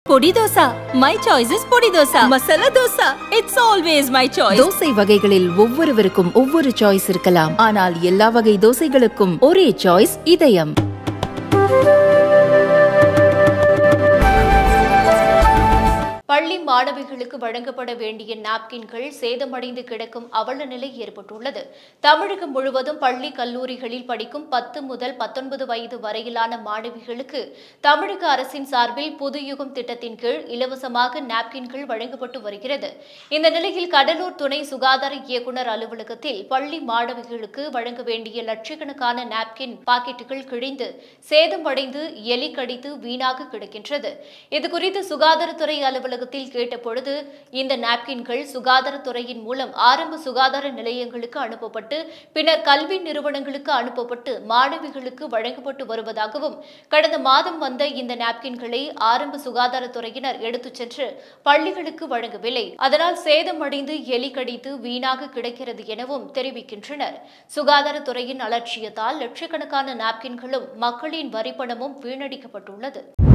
பொடி dosa my choice is podi dosa masala dosa it's always my choice தோசை வகைகளில் ஒவ்வொருவருக்கும் ஒவ்வொரு சாய்ஸ் இருக்கலாம் ஆனால் எல்லா வகை தோசைகளுக்கும் ஒரே சாய்ஸ் இதயம் பள்ளி மாணவிகளுக்கு வழங்கப்பட வேண்டிய நாப்கின்கள் சேதமடைந்து கிடக்கும் அவல நிலை ஏற்பட்டுள்ளது தமிழகம் முழுவதும் பள்ளி கல்லூரிகளில் படிக்கும் பத்து முதல் பத்தொன்பது வயது வரையிலான மாணவிகளுக்கு தமிழக அரசின் சார்பில் புது யுகம் திட்டத்தின் கீழ் இலவசமாக நாப்கின்கள் வழங்கப்பட்டு வருகிறது இந்த நிலையில் கடலூர் துணை சுகாதார இயக்குநர் அலுவலகத்தில் பள்ளி மாணவிகளுக்கு வழங்க வேண்டிய லட்சக்கணக்கான நாப்கின் பாக்கெட்டுகள் கிழிந்து சேதமடைந்து எலி கடித்து வீணாக கிடக்கின்றது இதுகுறித்து சுகாதாரத்துறை அலுவலகத்தில் கேட்டபொழுது இந்த நாப்கின்கள் சுகாதாரத்துறையின் மூலம் ஆரம்ப சுகாதார நிலையங்களுக்கு அனுப்பப்பட்டு பின்னர் கல்வி நிறுவனங்களுக்கு அனுப்பப்பட்டு மாணவிகளுக்கு வழங்கப்பட்டு வருவதாகவும் கடந்த மாதம் வந்த இந்த நாப்கின்களை ஆரம்ப சுகாதாரத்துறையினர் எடுத்துச் சென்று பள்ளிகளுக்கு வழங்கவில்லை அதனால் சேதமடைந்து எலி கடித்து வீணாக கிடக்கிறது எனவும் தெரிவிக்கின்றனர் சுகாதாரத்துறையின் அலட்சியத்தால் லட்சக்கணக்கான நாப்கின்களும் மக்களின் வரிப்பணமும் வீணடிக்கப்பட்டுள்ளது